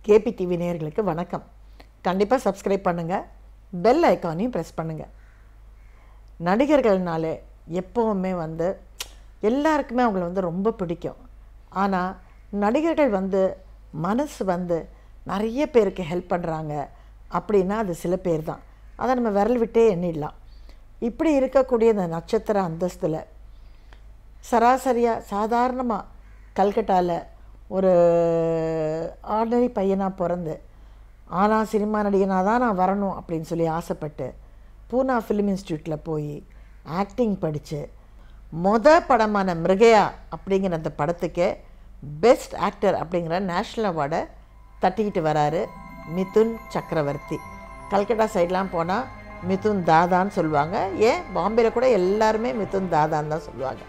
KP TV நேயர்களுக்கு வணக்கம் கண்டிப்பாக சப்ஸ்கிரைப் பண்ணுங்கள் பெல் ஐக்கானையும் ப்ரெஸ் பண்ணுங்கள் நடிகர்கள்னாலே எப்போவுமே வந்து எல்லாருக்குமே அவங்கள வந்து ரொம்ப பிடிக்கும் ஆனால் நடிகர்கள் வந்து மனசு வந்து நிறைய பேருக்கு ஹெல்ப் பண்ணுறாங்க அப்படின்னா அது சில பேர் தான் அதை நம்ம விரல் விட்டே எண்ணிடலாம் இப்படி இருக்கக்கூடிய இந்த நட்சத்திர அந்தஸ்தில் சராசரியாக சாதாரணமாக கல்கட்டாவில் ஒரு ஆர்டினரி பையனாக பிறந்து ஆனால் சினிமா நடிகனாக தான் நான் வரணும் அப்படின்னு சொல்லி ஆசைப்பட்டு பூனா ஃபிலிம் இன்ஸ்டியூட்டில் போய் ஆக்டிங் படித்து மொத படமான மிருகயா அப்படிங்கிற அந்த படத்துக்கே பெஸ்ட் ஆக்டர் அப்படிங்கிற நேஷ்னல் அவார்டை தட்டிக்கிட்டு வராரு மிதுன் சக்கரவர்த்தி கல்கட்டா சைட்லாம் போனால் மிதுன் தாதான்னு சொல்லுவாங்க ஏன் பாம்பேயில் கூட எல்லாருமே மிதுன் தாதான்னு தான் சொல்லுவாங்க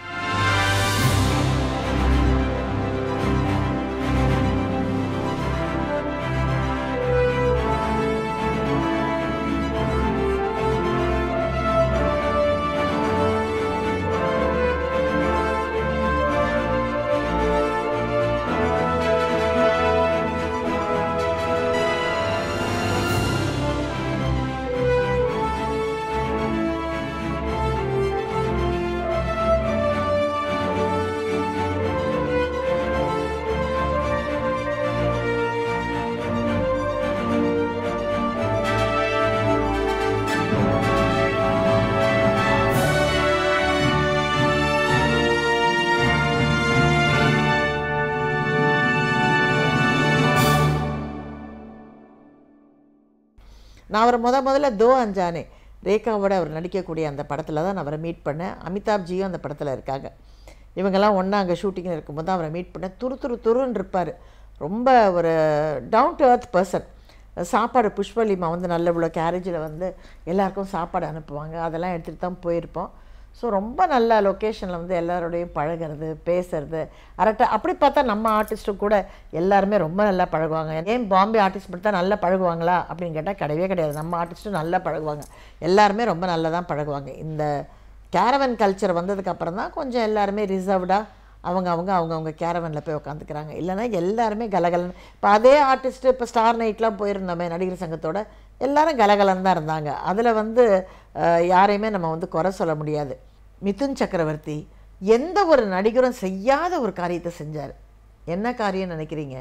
நான் அவரை முத முதல்ல தோ அஞ்சானே ரேகாவோட அவர் நடிக்கக்கூடிய அந்த படத்தில் தான் நான் அவரை மீட் பண்ணேன் அமிதாப்ஜியும் அந்த படத்தில் இருக்காங்க இவங்கெல்லாம் ஒன்றா அங்கே ஷூட்டிங்கில் இருக்கும்போது தான் அவரை மீட் பண்ணேன் துரு துரு துருன்னு இருப்பார் ரொம்ப ஒரு டவுன் டு அர்த் பர்சன் சாப்பாடு புஷ்பலிமா வந்து நல்ல இவ்வளோ கேரேஜில் வந்து எல்லாருக்கும் சாப்பாடு அனுப்புவாங்க அதெல்லாம் எடுத்துகிட்டு தான் போயிருப்போம் ஸோ ரொம்ப நல்ல லொக்கேஷனில் வந்து எல்லாரோடையும் பழகிறது பேசுறது அரட்டை அப்படி பார்த்தா நம்ம ஆர்டிஸ்ட்டும் கூட எல்லாருமே ரொம்ப நல்லா பழகுவாங்க ஏன் பாம்பே ஆர்டிஸ்ட் மட்டும் தான் நல்லா பழகுவாங்களா அப்படின்னு கேட்டால் கிடையவே கிடையாது நம்ம ஆர்டிஸ்ட்டும் நல்லா பழகுவாங்க எல்லாருமே ரொம்ப நல்லா தான் பழகுவாங்க இந்த கேரவன் கல்ச்சர் வந்ததுக்கப்புறம் தான் கொஞ்சம் எல்லாருமே ரிசர்வ்டாக அவங்க அவங்க அவங்கவுங்க கேரவனில் போய் உட்காந்துக்கிறாங்க இல்லைன்னா எல்லாருமே கலகலன்னு இப்போ அதே ஆர்டிஸ்ட்டு இப்போ ஸ்டார் நைட்லாம் போயிருந்தோமே நடிகர் சங்கத்தோட எல்லாரும் கலகலன்னு தான் இருந்தாங்க அதில் வந்து அஹ், யாரையுமே நம்ம வந்து குறை சொல்ல முடியாது மிதுன் சக்கரவர்த்தி எந்த ஒரு நடிகரும் செய்யாத ஒரு காரியத்தை செஞ்சார் என்ன காரியம் நினைக்கிறீங்க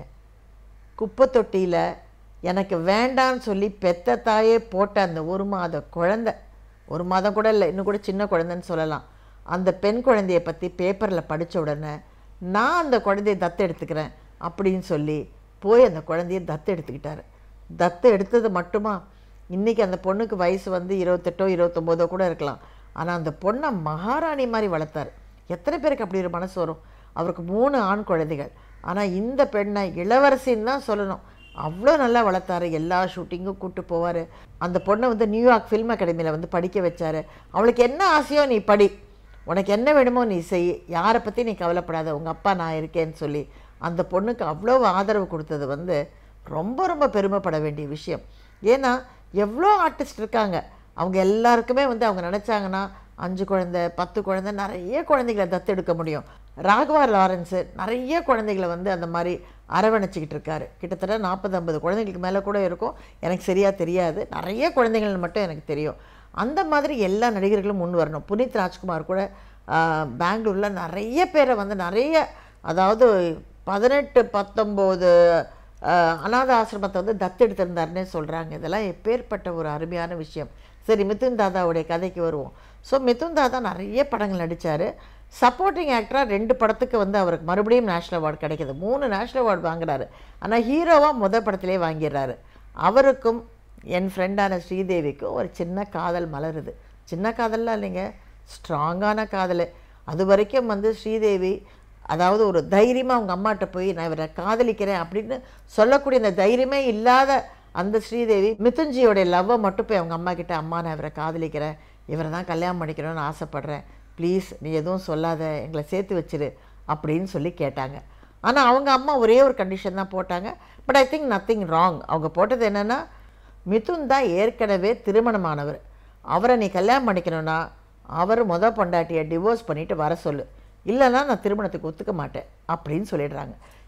குப்பை தொட்டியில் எனக்கு வேண்டான்னு சொல்லி பெத்த தாயே போட்ட அந்த ஒரு மாத குழந்தை ஒரு மாதம் கூட இல்லை இன்னும் கூட சின்ன குழந்தைன்னு சொல்லலாம் அந்த பெண் குழந்தைய பற்றி பேப்பரில் படித்த உடனே நான் அந்த குழந்தைய தத்து எடுத்துக்கிறேன் அப்படின்னு சொல்லி போய் அந்த குழந்தைய தத்து எடுத்துக்கிட்டாரு தத்து எடுத்தது மட்டுமா இன்றைக்கி அந்த பொண்ணுக்கு வயசு வந்து இருபத்தெட்டோ இருபத்தொம்போதோ கூட இருக்கலாம் ஆனால் அந்த பொண்ணை மகாராணி மாதிரி வளர்த்தாரு எத்தனை பேருக்கு அப்படி ஒரு மனசு வரும் அவருக்கு மூணு ஆண் குழந்தைகள் ஆனால் இந்த பெண்ணை இளவரசின்னு தான் சொல்லணும் அவ்வளோ நல்லா வளர்த்தாரு எல்லா ஷூட்டிங்கும் கூப்பிட்டு போவார் அந்த பொண்ணை வந்து நியூயார்க் ஃபில்ம் அகாடமியில் வந்து படிக்க வச்சாரு அவளுக்கு என்ன ஆசையோ நீ படி உனக்கு என்ன வேணுமோ நீ செய் யாரை பற்றி நீ கவலைப்படாத உங்கள் அப்பா நான் இருக்கேன்னு சொல்லி அந்த பொண்ணுக்கு அவ்வளோ ஆதரவு கொடுத்தது வந்து ரொம்ப ரொம்ப பெருமைப்பட வேண்டிய விஷயம் ஏன்னா எவ்வளோ ஆர்டிஸ்ட் இருக்காங்க அவங்க எல்லாருக்குமே வந்து அவங்க நினச்சாங்கன்னா அஞ்சு குழந்தை பத்து குழந்தை நிறைய குழந்தைகளை தத்தெடுக்க முடியும் ராகவா லாரன்ஸு நிறைய குழந்தைகளை வந்து அந்த மாதிரி அரவணைச்சிக்கிட்டு இருக்காரு கிட்டத்தட்ட நாற்பது ஐம்பது குழந்தைங்களுக்கு மேலே கூட இருக்கும் எனக்கு சரியாக தெரியாது நிறைய குழந்தைகள் மட்டும் எனக்கு தெரியும் அந்த மாதிரி எல்லா நடிகர்களும் முன் வரணும் புனித் ராஜ்குமார் கூட ஆஹ், பெங்களூரில் நிறைய பேரை வந்து நிறைய அதாவது பதினெட்டு பத்தொம்போது ஆஹ், அநாத ஆசிரமத்தை வந்து தத்தெடுத்திருந்தாருன்னே சொல்கிறாங்க இதெல்லாம் எப்பேற்பட்ட ஒரு அருமையான விஷயம் சரி மிதுன் தாதாவுடைய கதைக்கு வருவோம் ஸோ மிதுன் தாதா நிறைய படங்கள் நடித்தார் சப்போர்ட்டிங் ஆக்டராக ரெண்டு படத்துக்கு வந்து அவருக்கு மறுபடியும் நேஷ்னல் அவார்டு கிடைக்கிது மூணு நேஷ்னல் அவார்டு வாங்குறாரு ஆனால் ஹீரோவாக முத படத்திலே வாங்கிடுறாரு அவருக்கும் என் ஃப்ரெண்டான ஸ்ரீதேவிக்கும் ஒரு சின்ன காதல் மலருது சின்ன காதல்லாம் இல்லைங்க ஸ்ட்ராங்கான காதல் அது வரைக்கும் வந்து ஸ்ரீதேவி அதாவது ஒரு தைரியமாக அவங்க அம்மாட்ட போய் நான் இவரை காதலிக்கிறேன் அப்படின்னு சொல்லக்கூடிய அந்த தைரியமே இல்லாத அந்த ஸ்ரீதேவி மிதுன்ஜியோடைய லவ்வை மட்டும் போய் அவங்க அம்மா கிட்ட அம்மா நான் இவரை காதலிக்கிறேன் இவரை தான் கல்யாணம் பண்ணிக்கணும்னு ஆசைப்பட்றேன் ப்ளீஸ் நீ எதுவும் சொல்லாத எங்களை சேர்த்து வச்சிரு அப்படின்னு சொல்லி கேட்டாங்க ஆனால் அவங்க அம்மா ஒரே ஒரு கண்டிஷன் தான் போட்டாங்க but I think nothing wrong அவங்க போட்டது என்னென்னா மிதுன் தான் ஏற்கனவே திருமணமானவர் அவரை நீ கல்யாணம் பண்ணிக்கணும்னா அவர் முத பொண்டாட்டியை டிவோர்ஸ் பண்ணிட்டு வர சொல்லு இல்லைன்னா நான் திருமணத்துக்கு ஒத்துக்க மாட்டேன் அப்படின்னு சொல்லிடுறாங்க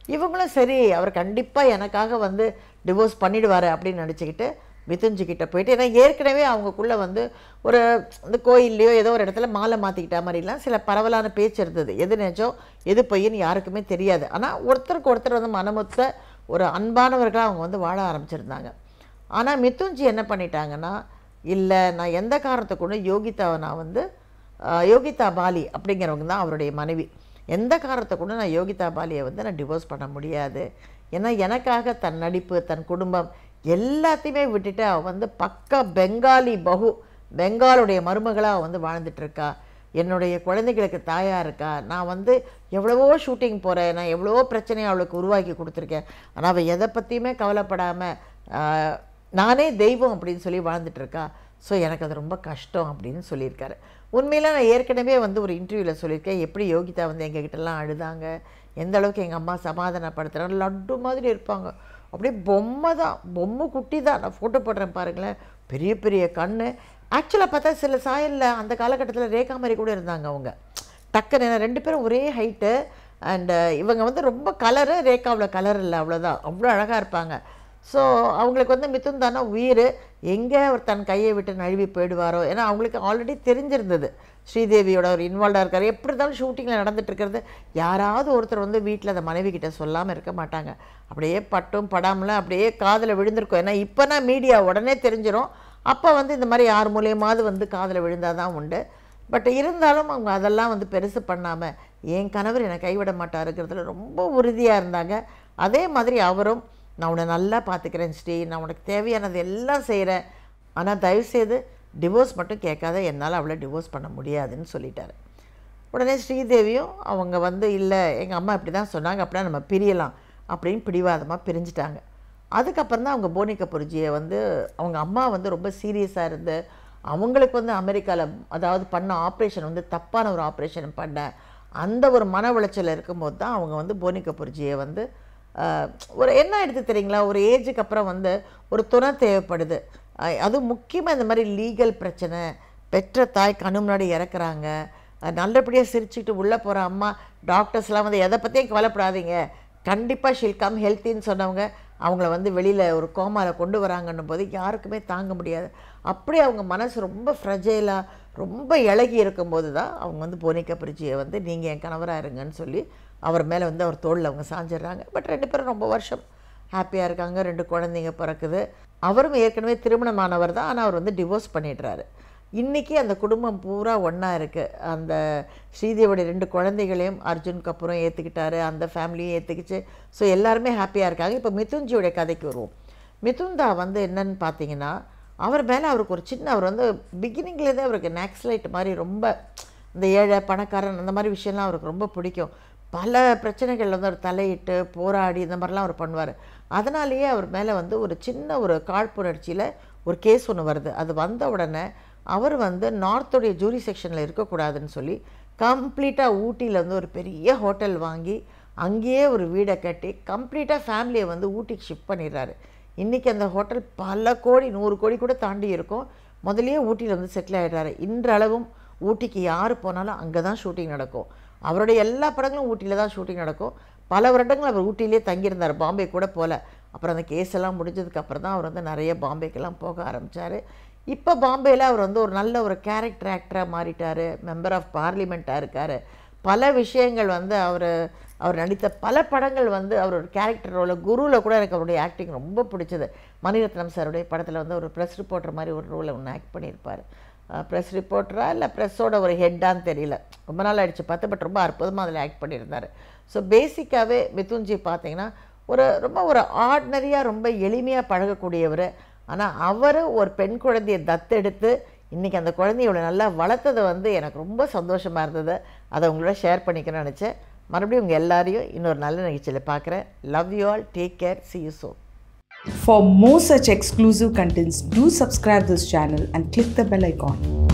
இவங்களும் சரி அவர் கண்டிப்பாக எனக்காக வந்து டிவோர்ஸ் பண்ணிடுவார் அப்படின்னு நினச்சிக்கிட்டு மிதுன்ஜி கிட்ட போயிட்டு ஏன்னா ஏற்கனவே அவங்கக்குள்ளே வந்து ஒரு இந்த கோயில்லையோ ஏதோ ஒரு இடத்துல மாலை மாற்றிக்கிட்ட மாதிரிலாம் சில பரவலான பேச்சு இருந்தது எது நிஜம் எது பொய்ன்னு யாருக்குமே தெரியாது ஆனால் ஒருத்தருக்கு ஒருத்தர் வந்து மனமொத்த ஒரு அன்பானவர்களாக அவங்க வந்து வாழ ஆரம்பிச்சிருந்தாங்க ஆனால் மிதுன்ஜி என்ன பண்ணிட்டாங்கன்னா இல்லை நான் எந்த காரணத்தை கொண்டு யோகிதாவை நான் வந்து ஆஹ், யோகிதா பாலி அப்படிங்கிறவங்க தான் அவருடைய மனைவி எந்த காரணத்தை கொண்டு நான் யோகிதா பாலியை வந்து நான் டிவோர்ஸ் பண்ண முடியாது ஏன்னா எனக்காக தன் நடிப்பு தன் குடும்பம் எல்லாத்தையுமே விட்டுட்டு அவள் வந்து பக்கா பெங்காலி பகு பெங்காலுடைய மருமகளாக அவ வந்து வாழ்ந்துட்டு இருக்கா என்னுடைய குழந்தைகளுக்கு தாயாக இருக்கா நான் வந்து எவ்வளவோ ஷூட்டிங் போகிறேன் நான் எவ்வளவோ பிரச்சனையை அவளுக்கு உருவாக்கி கொடுத்துருக்கேன் ஆனால் அவள் எதை பற்றியுமே கவலைப்படாமல் நானே தெய்வம் அப்படின்னு சொல்லி வாழ்ந்துட்டு இருக்கா ஸோ எனக்கு அது ரொம்ப கஷ்டம் அப்படின்னு சொல்லியிருக்காரு உண்மையில நான் ஏற்கனவே வந்து ஒரு இன்டர்வியூவில் சொல்லியிருக்கேன் எப்படி யோகிதா வந்து எங்ககிட்டலாம் அழுதாங்க எந்த அளவுக்கு எங்கள் அம்மா சமாதானப்படுத்துகிறாங்க லட்டு மாதிரி இருப்பாங்க அப்படியே பொம்மை தான் பொம்மை குட்டி தான் நான் ஃபோட்டோ போடுறேன் பாருங்களேன் பெரிய பெரிய கண் ஆக்சுவலாக பார்த்தா சில சாயலில் அந்த காலகட்டத்தில் ரேகா மாதிரி கூட இருந்தாங்க அவங்க டக்குன்னு ஏன்னா ரெண்டு பேரும் ஒரே ஹைட்டு அண்டு இவங்க வந்து ரொம்ப கலரு ரேகாவில் கலர் இல்லை அவ்வளோதான் அவ்வளோ அழகாக இருப்பாங்க ஸோ அவங்களுக்கு வந்து மிதுன் தானே உயிர் எங்கே அவர் தன் கையை விட்டு நழுவி போயிடுவாரோ ஏன்னா அவங்களுக்கு ஆல்ரெடி தெரிஞ்சிருந்தது ஸ்ரீதேவியோட ஒரு இன்வால்வாக இருக்கார் எப்படி இருந்தாலும் ஷூட்டிங்கில் நடந்துட்டு இருக்கிறது யாராவது ஒருத்தர் வந்து வீட்டில் அந்த மனைவி கிட்ட சொல்லாமல் இருக்க மாட்டாங்க அப்படியே பட்டும் படாமலாம் அப்படியே காதில் விழுந்திருக்கும் ஏன்னா இப்போனா மீடியா உடனே தெரிஞ்சிரும் அப்போ வந்து இந்த மாதிரி யார் மூலியமாவது வந்து காதில் விழுந்தால் தான் உண்டு பட் இருந்தாலும் அவங்க அதெல்லாம் வந்து பெருசு பண்ணாமல் என் கணவர் என்னை கைவிட மாட்டாருங்கிறதுல ரொம்ப உறுதியாக இருந்தாங்க அதே மாதிரி அவரும் நான் உன்னை நல்லா பார்த்துக்கிறேன் ஸ்ரீ நான் உனக்கு தேவையானது எல்லாம் செய்கிறேன் ஆனால் தயவுசெய்து டிவோர்ஸ் மட்டும் கேட்காத என்னால் அவளை டிவோர்ஸ் பண்ண முடியாதுன்னு சொல்லிட்டாரு உடனே ஸ்ரீதேவியும் அவங்க வந்து இல்லை எங்கள் அம்மா இப்படி தான் சொன்னாங்க அப்படின்னா நம்ம பிரியலாம் அப்படின்னு பிடிவாதமாக பிரிஞ்சுட்டாங்க அதுக்கப்புறம் தான் அவங்க போனி கபூர்ஜியை வந்து அவங்க அம்மா வந்து ரொம்ப சீரியஸாக இருந்து அவங்களுக்கு வந்து அமெரிக்காவில் அதாவது பண்ண ஆப்ரேஷன் வந்து தப்பான ஒரு ஆப்ரேஷன் பண்ண அந்த ஒரு மன உளைச்சல் இருக்கும்போது தான் அவங்க வந்து போனி கபூர்ஜியை வந்து ஆஹ், ஒரு என்ன எடுத்து தெரியுங்களா ஒரு ஏஜுக்கு அப்புறம் வந்து ஒரு துணை தேவைப்படுது ஆஹ், அதுவும் முக்கியமாக இந்த மாதிரி லீகல் பிரச்சனை பெற்ற தாய் கண்ணு முன்னாடி இறக்குறாங்க அஹ் நல்லபடியாக சிரிச்சுக்கிட்டு உள்ளே போகிற அம்மா டாக்டர்ஸ்லாம் வந்து எதை பற்றியும் கவலைப்படாதீங்க கண்டிப்பாக ஷில் கம் ஹெல்த்தின்னு சொன்னவங்க அவங்கள வந்து வெளியில் ஒரு கோமாவில் கொண்டு வராங்கன்னும் போது யாருக்குமே தாங்க முடியாது அப்படியே அவங்க மனசு ரொம்ப ஃப்ரஜைலாக ரொம்ப இழகி இருக்கும்போது தான் அவங்க வந்து போனிக்க பிரிச்சியை வந்து நீங்கள் என் கணவராக இருங்கன்னு சொல்லி அவர் மேலே வந்து அவர் தோளில் அவங்க சாஞ்சிடுறாங்க பட் ரெண்டு பேரும் ரொம்ப வருஷம் ஹாப்பியாக இருக்காங்க ரெண்டு குழந்தைங்க பிறக்குது அவரும் ஏற்கனவே திருமணமானவர் தான் ஆனால் அவர் வந்து டிவோர்ஸ் பண்ணிடுறாரு இன்றைக்கி அந்த குடும்பம் பூரா ஒன்றா இருக்குது அந்த ஸ்ரீதேவியோட ரெண்டு குழந்தைகளையும் அர்ஜுன் கபூரும் ஏற்றுக்கிட்டாரு அந்த ஃபேமிலியும் ஏற்றுக்கிச்சு ஸோ எல்லாருமே ஹாப்பியாக இருக்காங்க இப்போ மிதுன்ஜியோடைய கதைக்கு வருவோம் மிதுன்தா வந்து என்னன்னு பார்த்தீங்கன்னா அவர் மேலே அவருக்கு ஒரு சின்ன அவர் வந்து பிகினிங்லேருந்தே அவருக்கு நேக்ஸ்லைட் மாதிரி ரொம்ப இந்த ஏழை பணக்காரன் அந்த மாதிரி விஷயம்லாம் அவருக்கு ரொம்ப பிடிக்கும் பல பிரச்சனைகள் வந்து அவர் தலையிட்டு போராடி இந்த மாதிரிலாம் அவர் பண்ணுவார் அதனாலேயே அவர் மேலே வந்து ஒரு சின்ன ஒரு காழ்ப்புணர்ச்சியில் ஒரு கேஸ் ஒன்று வருது அது வந்த உடனே அவர் வந்து நார்த்துடைய ஜூரி செக்ஷனில் இருக்கக்கூடாதுன்னு சொல்லி கம்ப்ளீட்டாக ஊட்டியில் வந்து ஒரு பெரிய ஹோட்டல் வாங்கி அங்கேயே ஒரு வீடை கட்டி கம்ப்ளீட்டாக ஃபேமிலியை வந்து ஊட்டிக்கு ஷிஃப்ட் பண்ணிடுறாரு இன்றைக்கி அந்த ஹோட்டல் பல கோடி நூறு கோடி கூட தாண்டி இருக்கும் முதல்லயே ஊட்டியில் வந்து செட்டில் ஆகிடுறாரு இன்றளவும் ஊட்டிக்கு யார் போனாலும் அங்கே தான் ஷூட்டிங் நடக்கும் அவருடைய எல்லா படங்களும் ஊட்டியில் தான் ஷூட்டிங் நடக்கும் பல வருடங்கள் அவர் ஊட்டியிலே தங்கியிருந்தார் பாம்பே கூட போகல அப்புறம் அந்த கேஸ் எல்லாம் முடிஞ்சதுக்கு அப்புறம் தான் அவர் வந்து நிறைய பாம்பேக்கெல்லாம் போக ஆரம்பித்தார் இப்போ பாம்பேயில் அவர் வந்து ஒரு நல்ல ஒரு கேரக்டர் ஆக்டராக மாறிட்டார் மெம்பர் ஆஃப் பார்லிமெண்ட்டாக இருக்கார் பல விஷயங்கள் வந்து அவர் அவர் நடித்த பல படங்கள் வந்து அவர் ஒரு கேரக்டர் ரோலில் குருவில் கூட எனக்கு அவருடைய ஆக்டிங் ரொம்ப பிடிச்சது மணிரத்னம் சாருடைய படத்தில் வந்து ஒரு ப்ரெஸ் ரிப்போர்ட்டர் மாதிரி ஒரு ரோலை ஒன்று ஆக்ட் பண்ணியிருப்பார் ப்ரெஸ் ரிப்போர்ட்டரா இல்லை ப்ரெஸ்ஸோட ஒரு ஹெட்டான்னு தெரியல ரொம்ப நாள் ஆயிடுச்சு பார்த்து பட் ரொம்ப அற்புதமாக அதில் ஆக்ட் பண்ணியிருந்தார் ஸோ பேசிக்காகவே மிதுன்ஜி பார்த்தீங்கன்னா ஒரு ரொம்ப ஒரு ஆர்டினரியாக ரொம்ப எளிமையாக பழகக்கூடியவர் ஆனால் அவர் ஒரு பெண் குழந்தையை தத்தெடுத்து இன்றைக்கி அந்த குழந்தைய இவ்வளோ நல்லா வளர்த்தது வந்து எனக்கு ரொம்ப சந்தோஷமாக இருந்தது அதை உங்களோட ஷேர் பண்ணிக்கணும்னு நினச்சேன் மறுபடியும் உங்கள் எல்லாரையும் இன்னொரு நல்ல நிகழ்ச்சியில் பார்க்குறேன் love you all take care see you soon For more such exclusive contents, do subscribe this channel and click the bell icon.